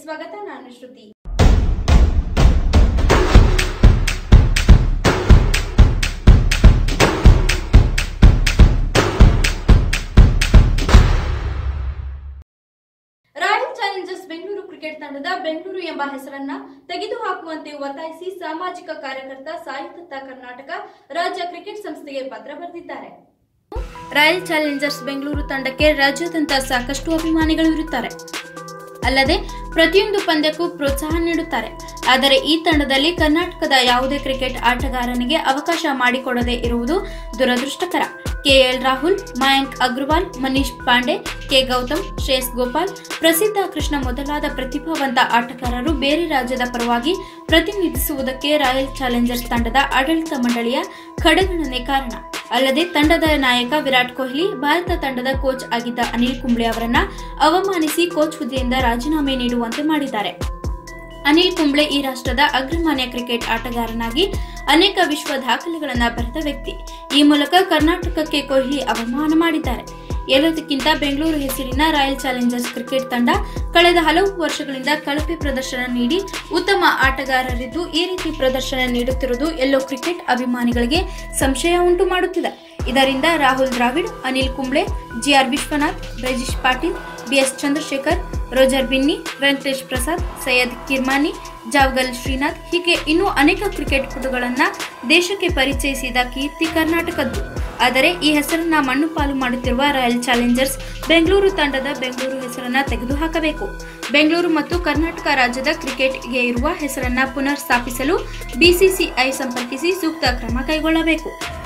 ಸ್ವಾಗತ ನಾನು Shruti Royal Challengers Bengaluru cricket ತಂಡದ ಬೆಂಗಳೂರು ಎಂಬ ಹೆಸರನ್ನ ತೆಗೆದುಹಾಕುವಂತೆ ಒತ್ತಾಯಿಸಿ ಸಾಮಾಜಿಕ ಕಾರ್ಯಕರ್ತ ಸಾಯಿ ದತ್ತ ಕರ್ನಾಟಕ ರಾಜ್ಯ ಕ್ರಿಕೆಟ್ ಸಂಸ್ಥೆಗೆ ಪತ್ರ ಬರೆದಿದ್ದಾರೆ ರಾಯಲ್ ಚಾಲೆಂಜರ್ಸ್ ಬೆಂಗಳೂರು ತಂಡಕ್ಕೆ ರಾಜ್ಯಾದ್ಯಂತ ಸಾಕಷ್ಟು ಅಭಿಮಾನಿಗಳು ಇರುತ್ತಾರೆ ಅಲ್ಲದೆ ಪ್ರತಿಯೊಂದು ಪಂದ್ಯಕ್ಕೂ ಪ್ರೋತ್ಸಾಹ ನೀಡುತ್ತಾರೆ ಆದರೆ ಈ ತಂಡದಲ್ಲಿ ಕರ್ನಾಟಕದ ಯಾವುದೇ ಕ್ರಿಕೆಟ್ ಆಟಗಾರನಿಗೆ ಅವಕಾಶ ಮಾಡಿಕೊಡದೇ ಇರುವುದು ದುರದೃಷ್ಟಕರ ಕೆಎಲ್ ರಾಹುಲ್ ಮಯಾಂಕ್ ಅಗ್ರವಾಲ್ ಮನೀಶ್ ಪಾಂಡೆ ಕೆ ಗೌತಮ್ ಶ್ರೇಯಸ್ ಗೋಪಾಲ್ ಪ್ರಸಿದ್ಧ ಕೃಷ್ಣ ಮೊದಲಾದ ಪ್ರತಿಭಾವಂತ ಆಟಗಾರರು ಬೇರೆ ರಾಜ್ಯದ ಪರವಾಗಿ ಪ್ರತಿನಿಧಿಸುವುದಕ್ಕೆ ರಾಯಲ್ ಚಾಲೆಂಜರ್ಸ್ ತಂಡದ ಆಡಳಿತ ಮಂಡಳಿಯ ಕಡೆಗಣನೆ ಕಾರಣ ಅಲ್ಲದೆ ತಂಡದ ನಾಯಕ ವಿರಾಟ್ ಕೊಹ್ಲಿ ಭಾರತ ತಂಡದ ಕೋಚ್ ಆಗಿದ್ದ ಅನಿಲ್ ಕುಂಬ್ಳೆ ಅವರನ್ನ ಅವಮಾನಿಸಿ ಕೋಚ್ ಹುದ್ದೆಯಿಂದ ರಾಜೀನಾಮೆ ನೀಡುವಂತೆ ಮಾಡಿದ್ದಾರೆ ಅನಿಲ್ ಕುಂಬ್ಳೆ ಈ ರಾಷ್ಟ್ರದ ಅಗ್ರಮಾನ್ಯ ಕ್ರಿಕೆಟ್ ಆಟಗಾರನಾಗಿ ಅನೇಕ ವಿಶ್ವ ದಾಖಲೆಗಳನ್ನು ಬರೆದ ವ್ಯಕ್ತಿ ಈ ಮೂಲಕ ಕರ್ನಾಟಕಕ್ಕೆ ಕೊಹ್ಲಿ ಅವಮಾನ ಮಾಡಿದ್ದಾರೆ ಎಲ್ಲದಕ್ಕಿಂತ ಬೆಂಗಳೂರು ಹೆಸರಿನ ರಾಯಲ್ ಚಾಲೆಂಜರ್ಸ್ ಕ್ರಿಕೆಟ್ ತಂಡ ಕಳೆದ ಹಲವು ವರ್ಷಗಳಿಂದ ಕಳಪೆ ಪ್ರದರ್ಶನ ನೀಡಿ ಉತ್ತಮ ಆಟಗಾರರಿದ್ದು ಈ ರೀತಿ ಪ್ರದರ್ಶನ ನೀಡುತ್ತಿರುವುದು ಎಲ್ಲೋ ಕ್ರಿಕೆಟ್ ಅಭಿಮಾನಿಗಳಿಗೆ ಸಂಶಯ ಉಂಟು ಮಾಡುತ್ತಿದೆ ಇದರಿಂದ Rahul Dravid Anil Kumble GR Vishwanath Brijesh Patil BS Chandrasekhar Roger Binny Venkatesh Prasad Syed Kirmani Javagal Srinath ಹೀಗೆ ಇನ್ನೂ ಅನೇಕ ಕ್ರಿಕೆಟ್ ಪಟುಗಳನ್ನ ದೇಶಕ್ಕೆ ಪರಿಚಯಿಸಿದ ಕೀರ್ತಿ ಕರ್ನಾಟಕದ್ದು ಆದರೆ ಈ ಹೆಸರನ್ನ ಮಣ್ಣು ಪಾಲು ಮಾಡುತ್ತಿರುವ ರಾಯಲ್ ಚಾಲೆಂಜರ್ಸ್ ಬೆಂಗಳೂರು ತಂಡದ ಬೆಂಗಳೂರು ಹೆಸರನ್ನ ತೆಗೆದುಹಾಕಬೇಕು ಬೆಂಗಳೂರು ಮತ್ತು ಕರ್ನಾಟಕ ರಾಜ್ಯದ ಕ್ರಿಕೆಟ್ಗೆ ಇರುವ ಹೆಸರನ್ನ ಪುನರ್ ಸ್ಥಾಪಿಸಲು ಬಿಸಿಸಿಐ ಸಂಪರ್ಕಿಸಿ ಸೂಕ್ತ ಕ್ರಮ ಕೈಗೊಳ್ಳಬೇಕು